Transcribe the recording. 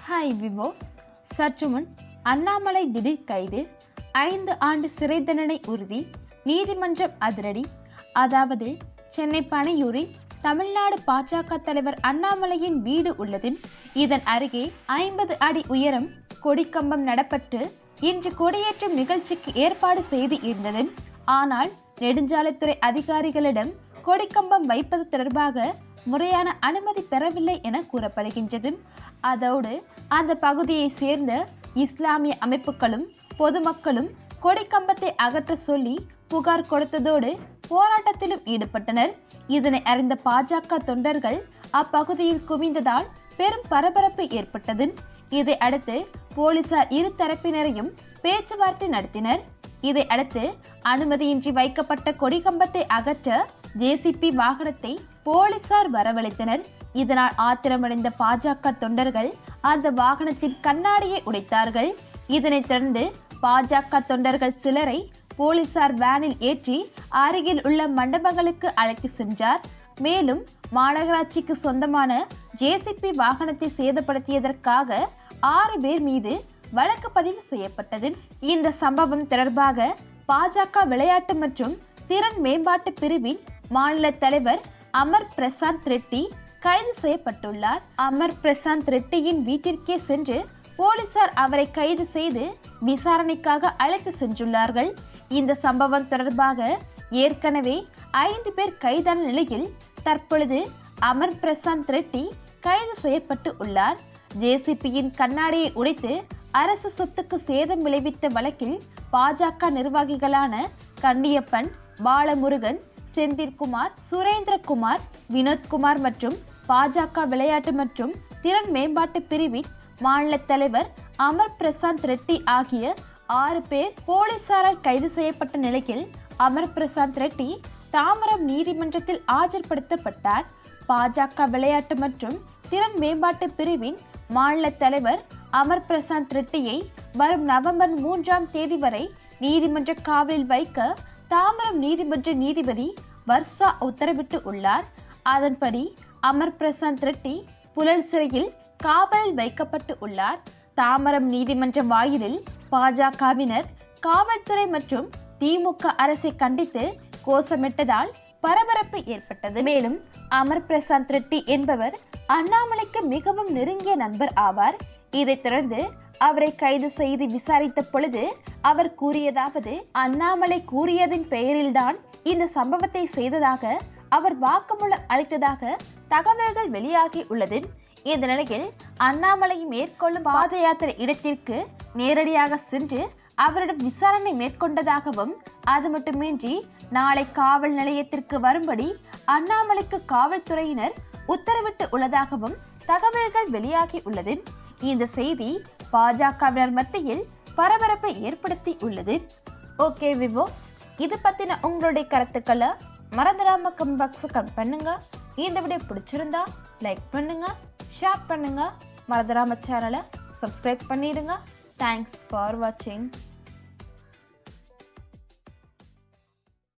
hi விவோஸ் சற்று முன் அண்ணாமலை திடீர் கைது ஐந்து ஆண்டு சிறை தண்டனை உறுதி நீதிமன்றம் அதிரடி அதாவது சென்னை பனையூரில் தமிழ்நாடு பாஜக தலைவர் அண்ணாமலையின் வீடு உள்ளது இதன் அருகே ஐம்பது அடி உயரம் கொடிக்கம்பம் நடப்பட்டு இன்று கொடியேற்றும் நிகழ்ச்சிக்கு ஏற்பாடு செய்து இருந்தது ஆனால் நெடுஞ்சாலைத்துறை அதிகாரிகளிடம் கொடிக்கம்பம் வைப்பது தொடர்பாக முறையான அனுமதி பெறவில்லை என கூறப்படுகின்றது அதோடு அந்த பகுதியை சேர்ந்த இஸ்லாமிய அமைப்புகளும் பொதுமக்களும் கொடிக்கம்பத்தை அகற்ற சொல்லி புகார் கொடுத்ததோடு போராட்டத்திலும் ஈடுபட்டனர் இதனை அறிந்த பாஜக தொண்டர்கள் அப்பகுதியில் குவிந்ததால் பெரும் பரபரப்பு ஏற்பட்டது இதை அடுத்து போலீசார் இரு தரப்பினரையும் பேச்சுவார்த்தை நடத்தினர் இதை அடுத்து அனுமதியின்றி வைக்கப்பட்ட கொடிக்கம்பத்தை அகற்ற ஜேசிபி வாகனத்தை போலீசார் வரவழைத்தனர் இதனால் ஆத்திரமடைந்த பாஜக தொண்டர்கள் அந்த வாகனத்தின் கண்ணாடியை உடைத்தார்கள் இதனைத் தொடர்ந்து பாஜக தொண்டர்கள் சிலரை போலீசார் வேனில் ஏற்றி அருகில் உள்ள மண்டபங்களுக்கு அழைத்து சென்றார் மேலும் மாநகராட்சிக்கு சொந்தமான ஜேசிபி வாகனத்தை சேதப்படுத்தியதற்காக ஆறு பேர் மீது வழக்கு பதிவு செய்யப்பட்டது இந்த சம்பவம் தொடர்பாக பாஜக விளையாட்டு மற்றும் திறன் மேம்பாட்டு பிரிவின் மாநில தலைவர் அமர் பிரசாந்த் ரெட்டி கைது செய்யப்பட்டுள்ளார் அமர் பிரசாந்த் ரெட்டியின் வீட்டிற்கே சென்று போலீசார் அவரை கைது செய்து விசாரணைக்காக அழைத்து சென்றுள்ளார்கள் இந்த சம்பவம் தொடர்பாக ஏற்கனவே ஐந்து பேர் கைதான நிலையில் தற்பொழுது அமர் பிரசாந்த் ரெட்டி கைது செய்யப்பட்டு உள்ளார் ஜேசிபியின் கண்ணாடியை உடைத்து அரசு சொத்துக்கு சேதம் விளைவித்த வழக்கில் பாஜக நிர்வாகிகளான கண்ணியப்பன் பாலமுருகன் செந்தில்குமார் சுரேந்திரகுமார் வினோத்குமார் மற்றும் பாஜக விளையாட்டு மற்றும் திறன் மேம்பாட்டு பிரிவின் மாநில தலைவர் அமர் பிரசாந்த் ரெட்டி ஆகிய ஆறு பேர் போலீசாரால் கைது செய்யப்பட்ட நிலையில் அமர் பிரசாந்த் ரெட்டி தாம்பரம் நீதிமன்றத்தில் ஆஜர்படுத்தப்பட்டார் பாஜக விளையாட்டு மற்றும் திறன் மேம்பாட்டு பிரிவின் மாநில தலைவர் அமர் பிரசாந்த் ரெட்டியை வரும் நவம்பர் மூன்றாம் தேதி வரை நீதிமன்ற காவலில் வைக்க தாம்பரம் நீதிமன்ற நீதிபதி வர்ஷா உத்தரவிட்டு உள்ளார் அதன்படி அமர் பிரசாந்த் ரெட்டி புழல் சிறையில் காவலில் வைக்கப்பட்டு உள்ளார் தாம்பரம் நீதிமன்ற வாயிலில் பாஜகவினர் காவல்துறை மற்றும் திமுக அரசை கண்டித்து கோஷமிட்டதால் பரபரப்பு ஏற்பட்டது மேலும் அமர் பிரசாந்த் ரெட்டி என்பவர் அண்ணாமலைக்கு மிகவும் நெருங்கிய நண்பர் ஆவார் இதைத் தொடர்ந்து அவரை கைது செய்து விசாரித்த பொழுது அவர் கூறியதாவது அண்ணாமலை கூறியதின் பெயரில்தான் இந்த சம்பவத்தை செய்ததாக அவர் வாக்குமூலம் அளித்ததாக தகவல்கள் வெளியாகி உள்ளது இந்த நிலையில் அண்ணாமலை மேற்கொள்ளும் பாத யாத்திரை இடத்திற்கு நேரடியாக சென்று அவரிடம் விசாரணை மேற்கொண்டதாகவும் அது மட்டுமின்றி நாளை காவல் நிலையத்திற்கு வரும்படி அண்ணாமலைக்கு காவல்துறையினர் உத்தரவிட்டு உள்ளதாகவும் தகவல்கள் வெளியாகி உள்ளது இந்த செய்தி பாஜகவினர் மத்தியில் பரபரப்பை ஏற்படுத்தி உள்ளது ஓகே விவோஸ் இது பத்தின உங்களுடைய கருத்துக்களை மறந்துடாம கம் பாக்ஸ் கமெண்ட் பண்ணுங்க இந்த வீடியோ பிடிச்சிருந்தா லைக் பண்ணுங்க ஷேர் பண்ணுங்க மறந்துடாம சேனலை சப்ஸ்கிரைப் பண்ணிடுங்க தேங்க்ஸ் ஃபார் வாட்சிங்